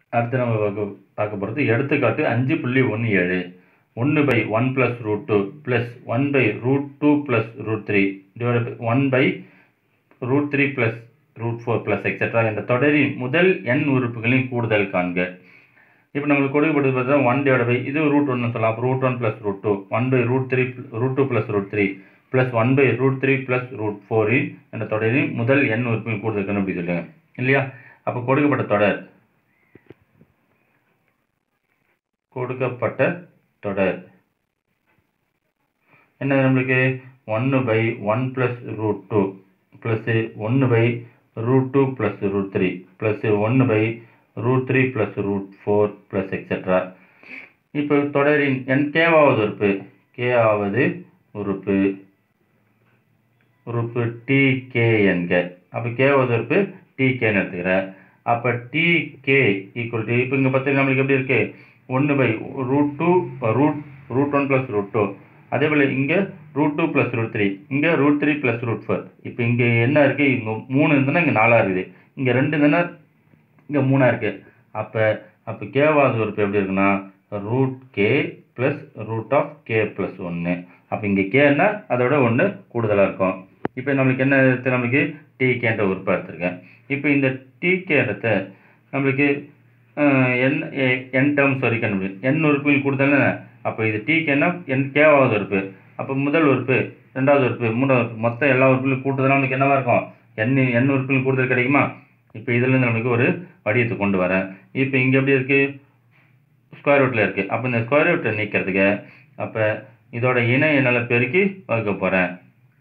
அடுத்து நம்ம பார்க்க பார்க்க போகிறது எடுத்துக்காட்டு அஞ்சு புள்ளி ஒன்று ஏழு ஒன்று by one plus root two plus one by root two plus root three divide by one by root three plus root four plus etcetera என்ற தொடரின் முதல் எண் உறுப்புகளின் கூடுதல் காண்க இப்போ நம்மளுக்கு கொடுக்கப்படுது பார்த்தா ஒன் டிவைட் பை இது ரூட் ஒன்று சொல்லலாம் அப்போ root one plus root two one by root three root two plus root three plus one by root three plus root ஃபோரின் என்ற தொடரின் முதல் எண் உறுப்பின் கூடுதல் கண்டுபிடி சொல்லுங்க இல்லையா அப்போ கொடுக்கப்பட்ட தொடர் கொடுக்கப்பட்ட தொடர் என்ன நம்மளுக்கு ஒன்று by one plus root two plus ஒன்று by root two plus root three plus ஒன்று by root three plus root four plus etcetera இப்போ தொடரின் என் கேவாவது உறுப்பு கே ஆவது உறுப்பு உறுப்பு டி கே என்க அப்போ கேவாவது உறுப்பு டி கேன்னு எடுத்துக்கிறேன் அப்போ டி கே ஈக்குவல் டு இப்போ இங்கே பார்த்தீங்கன்னா நம்மளுக்கு எப்படி இருக்கு ஒன்று by root two root root one plus root two அதே போல் இங்கே root two plus root three இங்கே root three plus root four இப்போ இங்கே என்ன இருக்குது இங்கே மூணு இருந்ததுன்னா இங்கே நாலாக இருக்குது இங்கே ரெண்டு இருந்ததுன்னா இங்கே மூணாக இருக்குது அப்போ அப்போ கேவாவது உறுப்பு எப்படி இருக்குன்னா root K plus root of K plus ஒன்று அப்போ இங்கே கேன்னா அதோட ஒன்று கூடுதலாக இருக்கும் இப்போ நம்மளுக்கு என்ன எடுத்து நம்மளுக்கு டி கேன்ற உறுப்பாக எடுத்திருக்கேன் இப்போ இந்த டி கேன்றத நம்மளுக்கு என் என் டேர்ம்ஸ் வரைக்கும் நம்மளுக்கு என் உறுப்புகள் கூடுதல் அப்போ இது டி கேன்னா என் கேவாவது உறுப்பு அப்போ முதல் உறுப்பு ரெண்டாவது உறுப்பு மூணாவது உறுப்பு மொத்தம் எல்லா உறுப்புகளும் கூட்டுதலாக நமக்கு என்னவா இருக்கும் என் என் உறுப்புகள் கூடுதல் கிடைக்குமா இப்போ இதுலேருந்து நமக்கு ஒரு வடிவத்தை கொண்டு வரேன் இப்போ இங்கே எப்படி இருக்குது ஸ்கொயர் ரூட்டில் இருக்குது அப்போ இந்த ஸ்கொயர் ரூட்டை நீக்கிறதுக்கு அப்போ இதோட இணை என்னால் பெருக்கி வகுக்க போகிறேன்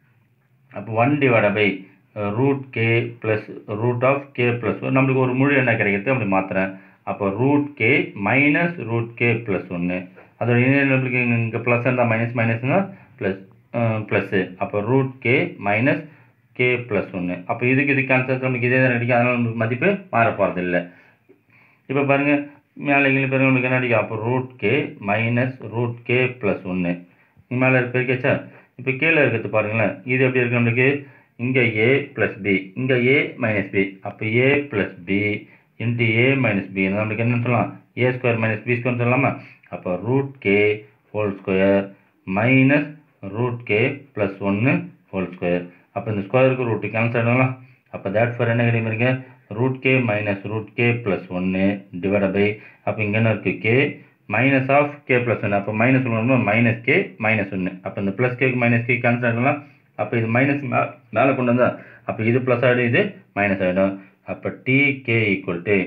அப்போ one divide by root K plus root of K plus நம்மளுக்கு ஒரு முழு எண்ணெய் கிடைக்கிறது அப்படி மாற்றுறேன் அப்போ root K minus root K plus ஒன்று அதோட இணை நம்மளுக்கு இங்கே ப்ளஸ் இருந்தால் மைனஸ் மைனஸ்னால் ப்ளஸ் ப்ளஸ்ஸு அப்போ root K minus K plus ஒன்று அப்போ இதுக்கு இதுக்கு ஆன்சர் நமக்கு இதே தான் கிடைக்கும் அதனால் நமக்கு மதிப்பு மாற போகிறது இல்லை இப்போ பாருங்கள் மேலே கீழே பேர் நம்மளுக்கு என்ன அடிக்கும் அப்போ root K minus root K plus ஒன்று மேலே பெருக்கச்சா இப்போ கீழே இருக்கிறது பாருங்களேன் இது எப்படி இருக்கு நம்மளுக்கு இங்கே ஏ ப்ளஸ் பி இங்கே ஏ மைனஸ் பி அப்போ A plus B into A minus B நம்மளுக்கு என்னன்னு சொல்லலாம் A square minus B square சொல்லலாமா அப்போ root K whole square minus root K plus ஒன்று ஹோல் ஸ்கொயர் அப்போ இந்த ஸ்கொயருக்கு ரூட்டு கேன்சல் ஆகலாம் அப்போ தேட் ஃபார் என்ன கிடைக்கிறீங்க root K minus root K plus ஒன்று டிவைட் பை அப்போ இங்கே என்ன இருக்குது K minus of K plus ஒன்று அப்போ மைனஸ் ஒன்று மைனஸ் கே மைனஸ் ஒன்று அப்போ இந்த ப்ளஸ் கேக்கு மைனஸ் கே கேன்சல் ஆகலாம் அப்போ இது மைனஸ் மே மேலே கொண்டு வந்தால் அப்போ இது ப்ளஸ் ஆகிடும் இது மைனஸ் ஆகிடும் அப்போ T K equal to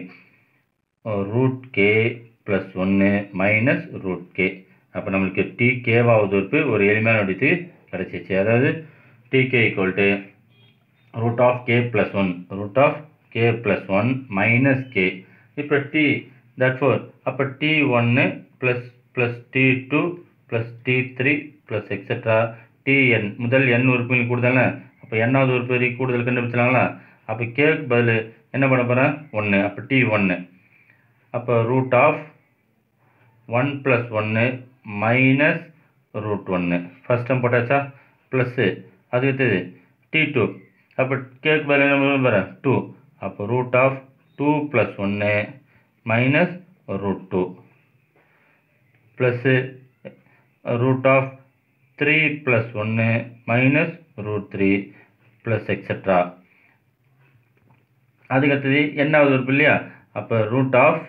root K plus ஒன்று மைனஸ் ரூட் கே அப்போ நம்மளுக்கு டி கேவாவது உறுப்பு ஒரு எளிமையான வடித்து கிடச்சிச்சு அதாவது T K equal to root of K plus one root of K plus one minus K இப்போ டி தட் ஃபோர் அப்போ டி ஒன்று plus plus T two plus T three plus etcetera TN முதல் எண் உறுப்புகள் கூடுதல்னா அப்போ எண்ணாவது உறுப்பு வரை கூடுதல் கண்டுபிடிச்சலாங்களா அப்போ கேக்கு பதில் என்ன பண்ண போகிறேன் ஒன்று அப்போ டி ஒன்று அப்போ ரூட் ஆஃப் ஒன் ப்ளஸ் ஒன்று மைனஸ் ரூட் ஒன்று ஃபஸ்ட் டைம் போட்டாச்சா ப்ளஸ்ஸு அதுக்கு அடுத்தது டி டூ அப்போ கேக்கு பதில் என்ன பண்ண போகிறேன் டூ அப்போ ரூட் ஆஃப் டூ ப்ளஸ் ஒன்று minus root two plus root of three plus ஒன்று minus root three plus etcetera அதுக்கடுத்தது என்னாவது உறுப்பு இல்லையா அப்போ ரூட் ஆஃப்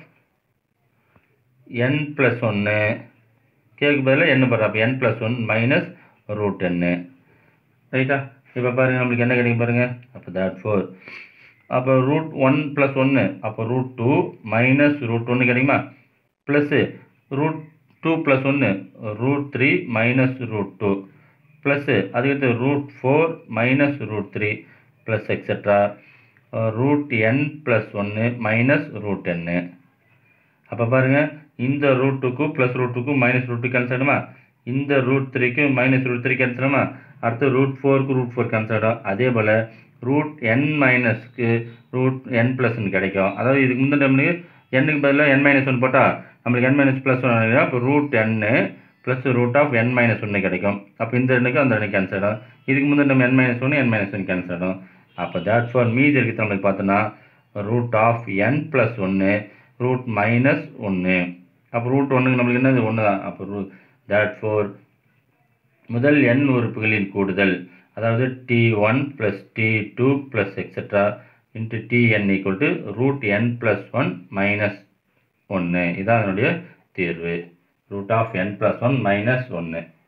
என் ப்ளஸ் ஒன்று கேக்கு பதிலாக என்ன போடுறோம் அப்போ N plus one minus root N ரைட்டா இப்போ பாருங்கள் நம்மளுக்கு என்ன கிடைக்கும் பாருங்கள் அப்போ தேட் ஃபோர் அப்போ ரூட் ஒன் ப்ளஸ் ஒன்று அப்போ ரூட் டூ மைனஸ் ரூட் ஒன்று கிடைக்குமா ப்ளஸ்ஸு ரூட் டூ ப்ளஸ் ஒன்று root three minus root two plus அதுக்கடுத்து root four minus root three plus etcetera root N plus ஒன்று மைனஸ் ரூட் என்னு அப்போ பாருங்கள் இந்த ரூட்டுக்கும் ப்ளஸ் ரூட்டுக்கும் மைனஸ் ரூட்டு கேன்சல் ஆகிடுமா இந்த ரூட் த்ரீக்கு மைனஸ் ரூட் த்ரீ கேன்சல் ஆகுமா அடுத்து ரூட் ஃபோருக்கு ரூட் ஃபோர் கேன்சல் ஆகிடும் அதே போல் ரூட் என் மைனஸ்க்கு ரூட் என் ப்ளஸ்ன்னு கிடைக்கும் அதாவது இதுக்கு முந்தின நம்மளுக்கு எண்ணுக்கு பதிலாக என் மைனஸ் ஒன் போட்டால் நம்மளுக்கு என் மைனஸ் ப்ளஸ் ஒன் அப்போ root N plus root of N minus ஒன்று கிடைக்கும் அப்போ இந்த ரெண்டுக்கு அந்த ரெண்டு கேன்சல் ஆகும் இதுக்கு முந்தின நம்ம என் மைனஸ் ஒன்று என் மைனஸ் ஒன் கேன்சல் ஆகும் அப்போ தேட் ஃபார் மீதி இருக்கிறது நம்மளுக்கு பார்த்தோன்னா ரூட் ஆஃப் என் ப்ளஸ் ஒன்று ரூட் மைனஸ் ஒன்று அப்போ ரூட் ஒன்றுக்கு நம்மளுக்கு என்னது ஒன்று தான் அப்போ ரூ தேட் ஃபோர் முதல் n உறுப்புகளின் கூடுதல் அதாவது T one plus T two plus etcetera into TN equal to root N plus one minus ஒன்று இதான் அதனுடைய தீர்வு root of N plus one minus ஒன்று